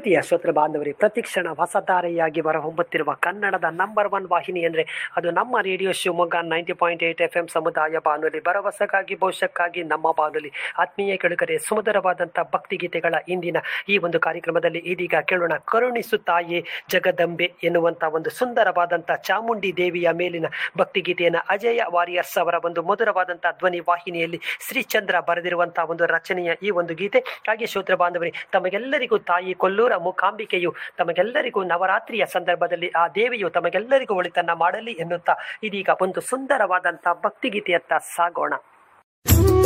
ಪ್ರೀತಿಯ ಶ್ರೋತೃ ಬಾಂಧವರೇ ಪ್ರತಿಕ್ಷಣ ಹೊಸಧಾರೆಯಾಗಿ ಹೊರಹೊಮ್ಮುತ್ತಿರುವ ಕನ್ನಡದ ನಂಬರ್ ಒನ್ ವಾಹಿನಿ ಅಂದರೆ ಅದು ನಮ್ಮ radio Shivamogga ninety point eight F M ಸಮುದಾಯ ಬಾನುಲಿ ಭರವಸೆಗಾಗಿ ಭವಿಷ್ಯಕ್ಕಾಗಿ ನಮ್ಮ ಬಾನುಲಿ ಆತ್ಮೀಯ ಕೆಳುಕರೆ ಸುಮಧುರವಾದಂಥ ಭಕ್ತಿಗೀತೆಗಳ ಇಂದಿನ ಈ ಒಂದು ಕಾರ್ಯಕ್ರಮದಲ್ಲಿ ಇದೀಗ ಕೇಳೋಣ ಕರುಣಿಸುತ್ತಾಯೇ ಜಗದಂಬೆ ಎನ್ನುವಂಥ ಒಂದು ಸುಂದರವಾದಂಥ ಚಾಮುಂಡಿ ದೇವಿಯ ಮೇಲಿನ ಭಕ್ತಿಗೀತೆಯನ್ನು ಅಜಯ ವಾರಿಯರ್ಸ್ ಅವರ ಒಂದು ಮಧುರವಾದಂಥ ಧ್ವನಿ ವಾಹಿನಿಯಲ್ಲಿ ಶ್ರೀಚಂದ್ರ ಬರೆದಿರುವಂತಹ ಒಂದು ರಚನೆಯ ಈ ಒಂದು ಗೀತೆ ಹಾಗೆ ಶ್ರೋತ್ರ ಬಾಂಧವರೇ ತಮಗೆಲ್ಲರಿಗೂ ತಾಯಿ ಕೊಲ್ಲೂರ ಮೂಕಾಂಬಿಕೆಯು ತಮಗೆಲ್ಲರಿಗೂ ನವರಾತ್ರಿಯ ಸಂದರ್ಭದಲ್ಲಿ ಆ ದೇವಿಯು ತಮಗೆಲ್ಲರಿಗೂ ಒಳಿತನ್ನ ಮಾಡಲಿ ಎನ್ನುತ್ತಾ ಇದೀಗ ಒಂದು ಸುಂದರವಾದಂತಹ ಭಕ್ತಿಗೀತೆಯತ್ತ ಸಾಗೋಣ